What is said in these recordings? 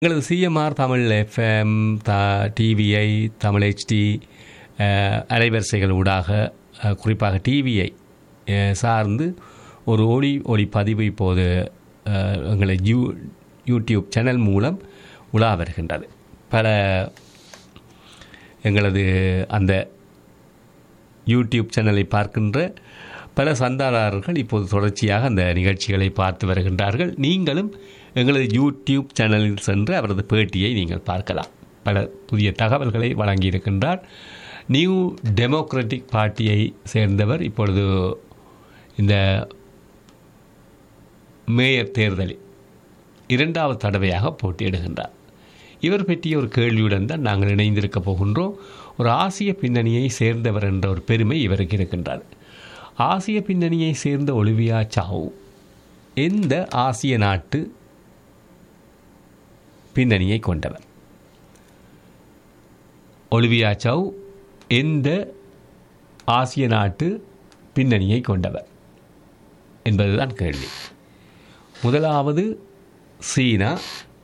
எங்களது CMR Tamil FM the TVI Tamil HD அலைவரிசைகள் ஊடாக அஹ், குறிப்பாக டிவிஐ சார்ந்து ஒரு ஒளி ஒளி பதிவு இப்போது அஹ், எங்களை யூ யூடியூப் சேனல் மூலம் உலா வருகின்றது பல எங்களது அந்த யூடியூப் சேனலை பார்க்கின்ற பல சந்தாதாரர்கள் இப்போது தொடர்ச்சியாக அந்த நிகழ்ச்சிகளை பார்த்து வருகின்றார்கள் நீங்களும் எங்களது யூடியூப் சேனலில் சென்று அவரது பேட்டியை நீங்கள் பார்க்கலாம் பல புதிய தகவல்களை வழங்கியிருக்கின்றார் நியூ டெமோக்ராட்டிக் பார்ட்டியை சேர்ந்தவர் இப்பொழுது இந்த மேயர் தேர்தலில் இரண்டாவது தடவையாக போட்டியிடுகின்றார் இவர் பற்றிய ஒரு கேள்வியுடன் தான் நாங்கள் இணைந்திருக்க போகின்றோம் ஒரு ஆசிய பின்னணியை சேர்ந்தவர் என்ற ஒரு பெருமை இவருக்கு இருக்கின்றது ஆசிய பின்னணியை சேர்ந்த ஒலிவியா சாவ் எந்த ஆசிய நாட்டு பின்னணியை கொண்டவர் ஒலிவியா சவ் எந்த ஆசிய நாட்டு பின்னணியை கொண்டவர் என்பதுதான் கேள்வி முதலாவது சீனா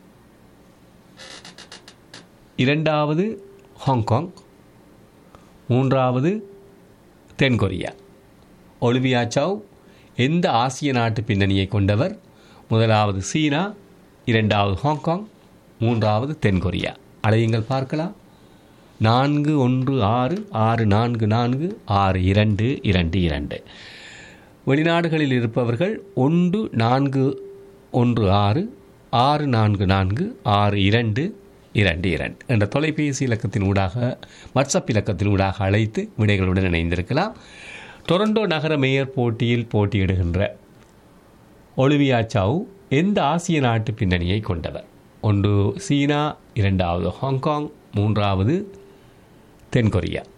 இரண்டாவது ஹாங்காங் மூன்றாவது தென்கொரியா ஒலிவியா சவ் எந்த ஆசிய நாட்டு பின்னணியை கொண்டவர் முதலாவது சீனா இரண்டாவது ஹாங்காங் மூன்றாவது தென்கொரியா அழையுங்கள் பார்க்கலாம் நான்கு ஒன்று ஆறு ஆறு நான்கு நான்கு ஆறு இரண்டு இரண்டு இரண்டு வெளிநாடுகளில் இருப்பவர்கள் ஒன்று நான்கு ஒன்று ஆறு ஆறு நான்கு நான்கு ஆறு இரண்டு இரண்டு இரண்டு என்ற தொலைபேசி இலக்கத்தின் ஊடாக வாட்ஸ்அப் இலக்கத்தின் ஊடாக அழைத்து விடைகளுடன் இணைந்திருக்கலாம் டொரண்டோ நகர மேயர் போட்டியில் போட்டியிடுகின்ற ஒலிவியா சாவ் எந்த ஆசிய நாட்டு பின்னணியை கொண்டவர் ஒன்று சீனா இரண்டாவது ஹாங்காங் மூன்றாவது தென்கொரியா